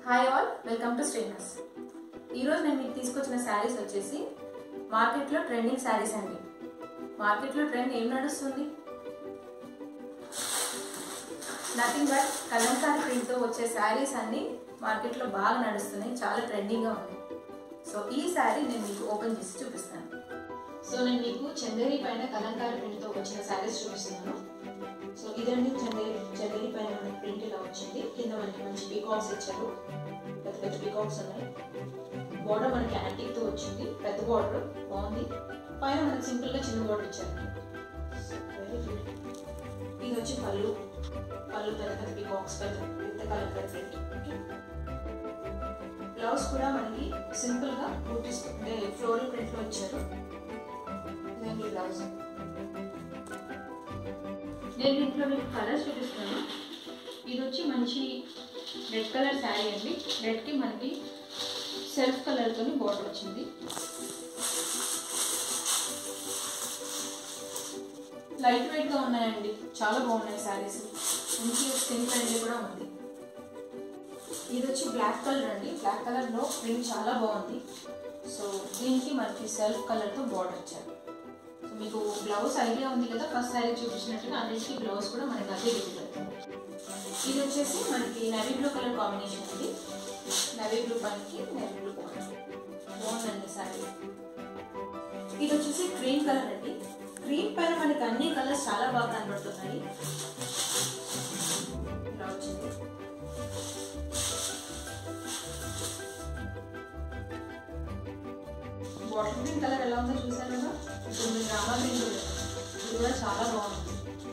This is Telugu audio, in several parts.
hi all welcome to Srinivas ఈరోజు నేను మీకు తీసుకొచ్చిన శారీస్ వచ్చేసి మార్కెట్లో ట్రెండింగ్ శారీస్ అండి మార్కెట్లో ట్రెండ్ ఏం నడుస్తుంది నథింగ్ బట్ కలంకారీ ప్రింట్తో వచ్చే శారీస్ అన్ని మార్కెట్లో బాగా నడుస్తున్నాయి చాలా ట్రెండింగ్గా ఉంది సో ఈ శారీ నేను మీకు ఓపెన్ చేసి చూపిస్తాను సో నేను మీకు చందేరి పైన కలంకారీ ప్రింట్తో వచ్చిన శారీస్ చూపిస్తున్నాను సో ఇదండి చందేరి చందేరి పైన మనకి ప్రింట్ ఇలా వచ్చింది కింద మనకి మంచి పీకాక్స్ ఇచ్చారు పెద్ద పెద్ద పీకాక్స్ ఉన్నాయి బార్డర్ మనకి యాంటిక్ తో వచ్చింది పెద్ద బార్డర్ బాగుంది పైన మనకి సింపుల్ గా చిన్న బార్డర్ ఇచ్చారు వెరీ గుడ్ ఇది వచ్చి పళ్ళు పళ్ళు పెద్ద పెద్ద పీకాక్స్ పెద్ద పెద్ద కలర్ ప్రింట్ బ్లౌజ్ కూడా మనకి సింపుల్ గా బూటీస్ అంటే ఫ్లోరల్ ప్రింట్ లో ఇచ్చారు ఇదండి బ్లౌజ్ నేను దీంట్లో మీకు కలర్స్ చూపిస్తున్నాను ఇది వచ్చి మంచి రెడ్ కలర్ శారీ అండి రెడ్కి మనకి సెల్ఫ్ కలర్తో బార్డర్ వచ్చింది లైట్ వెయిట్గా ఉన్నాయండి చాలా బాగున్నాయి శారీస్ మంచి స్కిన్ ఫ్రెండ్లీ కూడా ఉంది ఇది వచ్చి బ్లాక్ కలర్ అండి బ్లాక్ కలర్లో ప్రింట్ చాలా బాగుంది సో దీనికి మనకి సెల్ఫ్ కలర్తో బార్డర్ ఇచ్చారు సో మీకు బ్లౌజ్ ఐడియా ఉంది కదా ఫస్ట్ శారీ చూపించినట్టుగా అన్నిటికీ బ్లౌజ్ కూడా మనకి అదే రిపీట్ అవుతుంది ఇది వచ్చేసి మనకి నవీ బ్లూ కలర్ కాంబినేషన్ ఇది నవీ బ్లూ పనికి నవీ బ్లూ బాగుందండి శారీ ఇది వచ్చేసి క్రీమ్ కలర్ అండి క్రీమ్ పైన మనకి అన్ని కలర్స్ చాలా బాగా కనబడుతున్నాయి ఇలా వచ్చింది బాటిల్ గ్రీన్ కలర్ ఎలా ఉందో చూసారు కదా ఇప్పుడు మీరు రామా గ్రీన్ కూడా ఇది కూడా చాలా బాగుంది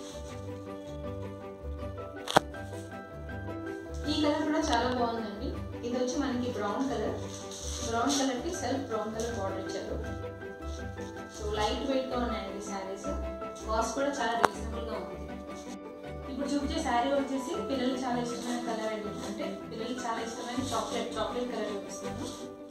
ఈ కలర్ కూడా చాలా బాగుందండి ఇది వచ్చి మనకి బ్రౌన్ కలర్ బ్రౌన్ కలర్కి సెల్ఫ్ బ్రౌన్ కలర్ బార్డర్ ఇచ్చారు సో లైట్ వెయిట్గా ఉన్నాయండి శారీస్ కాస్ట్ కూడా చాలా రీజనబుల్గా ఉంది ఇప్పుడు చూపించే శారీ వచ్చేసి పిల్లలు చాలా ఇష్టమైన కలర్ అండి అంటే పిల్లలకి చాలా ఇష్టమైన చాక్లెట్ చాక్లెట్ కలర్ చూపిస్తాను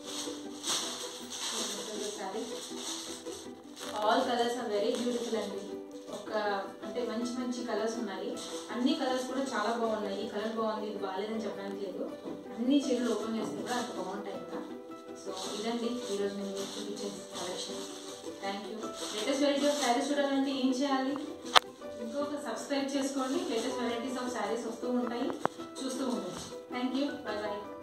sari all colours are very beautiful అండి ఒక అంటే మంచి మంచి కలర్స్ ఉన్నాయి అన్ని కలర్స్ కూడా చాలా బాగున్నాయి ఈ కలర్ బాగుంది ఇది బాగాలేదని చెప్పడానికి లేదు అన్ని చీరలు ఓపెన్ చేస్తే కూడా అంత బాగుంటాయి కదా సో ఇదండి ఈరోజు నేను మీకు చూపించే collection thank you latest variety of saris చూడాలంటే ఏం చేయాలి ఇంకొక సబ్స్క్రైబ్ చేసుకోండి లేటెస్ట్ వెరైటీస్ ఆఫ్ శారీస్ వస్తూ ఉంటాయి చూస్తూ ఉండండి థ్యాంక్ యూ బై బాయ్